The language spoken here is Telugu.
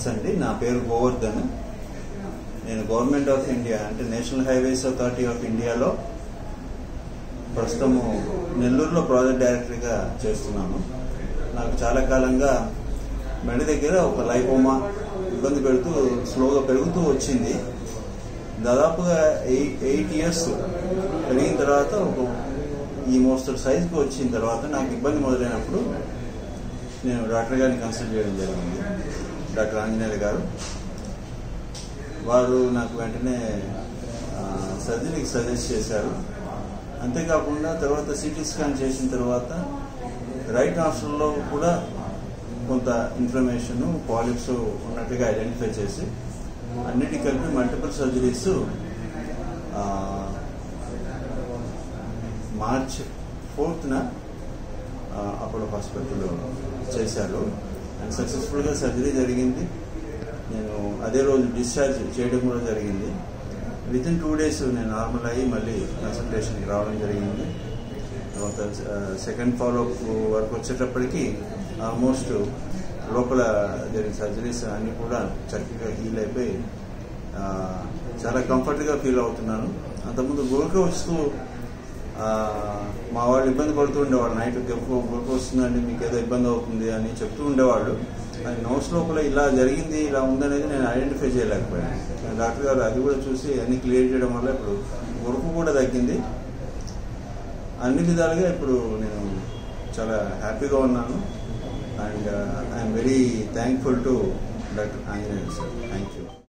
నమస్తే అండి నా పేరు గోవర్ధన్ నేను గవర్నమెంట్ ఆఫ్ ఇండియా అంటే నేషనల్ హైవేస్ అథారిటీ ఆఫ్ ఇండియాలో ప్రస్తుతము నెల్లూరులో ప్రాజెక్ట్ డైరెక్టర్గా చేస్తున్నాను నాకు చాలా కాలంగా మెడ దగ్గర ఒక లైపోమా ఇబ్బంది పెడుతూ స్లోగా పెరుగుతూ వచ్చింది దాదాపుగా ఎయిట్ ఎయిట్ ఇయర్స్ పెరిగిన తర్వాత ఒక ఈ మోస్తరు సైజుకి వచ్చిన తర్వాత నాకు ఇబ్బంది మొదలైనప్పుడు నేను డాక్టర్ గారిని కన్సల్ట్ చేయడం జరిగింది డాక్టర్ ఆంజనేయులు గారు వారు నాకు వెంటనే ఆ, సర్జరీకి సజెస్ట్ చేశారు అంతేకాకుండా తర్వాత సిటీ స్కాన్ చేసిన తర్వాత రైట్ హాస్టల్లో కూడా కొంత ఇన్ఫర్మేషన్ పాలిప్స్ ఉన్నట్టుగా ఐడెంటిఫై చేసి అన్నిటి కలిపి మల్టిపుల్ సర్జరీస్ మార్చ్ ఫోర్త్న అపోలో హాస్పిటల్లో చేశారు అండ్ సక్సెస్ఫుల్గా సర్జరీ జరిగింది నేను అదే రోజు డిశ్చార్జ్ చేయడం కూడా జరిగింది విత్ ఇన్ టూ డేస్ నేను నార్మల్ అయ్యి మళ్ళీ కన్సల్టేషన్కి రావడం జరిగింది తర్వాత సెకండ్ ఫాలోఅప్ వరకు వచ్చేటప్పటికి ఆల్మోస్ట్ లోపల జరిగిన సర్జరీస్ అన్నీ కూడా చక్కగా హీల్ అయిపోయి ఆ, చాలా కంఫర్ట్గా ఫీల్ అవుతున్నాను అంతకుముందు గురక వస్తూ ఆ, మా వాళ్ళు ఇబ్బంది పడుతూ ఉండేవాళ్ళు నైట్ గెప్పు గురక వస్తుందండి మీకు ఏదో ఇబ్బంది అవుతుంది అని చెప్తూ ఉండేవాళ్ళు అది నోట్స్ లోపల ఇలా జరిగింది ఇలా ఉందనేది నేను ఐడెంటిఫై చేయలేకపోయాను కానీ డాక్టర్ గారు అది కూడా చూసి అన్ని క్లియర్ చేయడం వల్ల ఇప్పుడు గురక కూడా తగ్గింది అన్ని విధాలుగా ఇప్పుడు నేను చాలా హ్యాపీగా ఉన్నాను and I'm very thankful to doctor Anjaneya sir thank you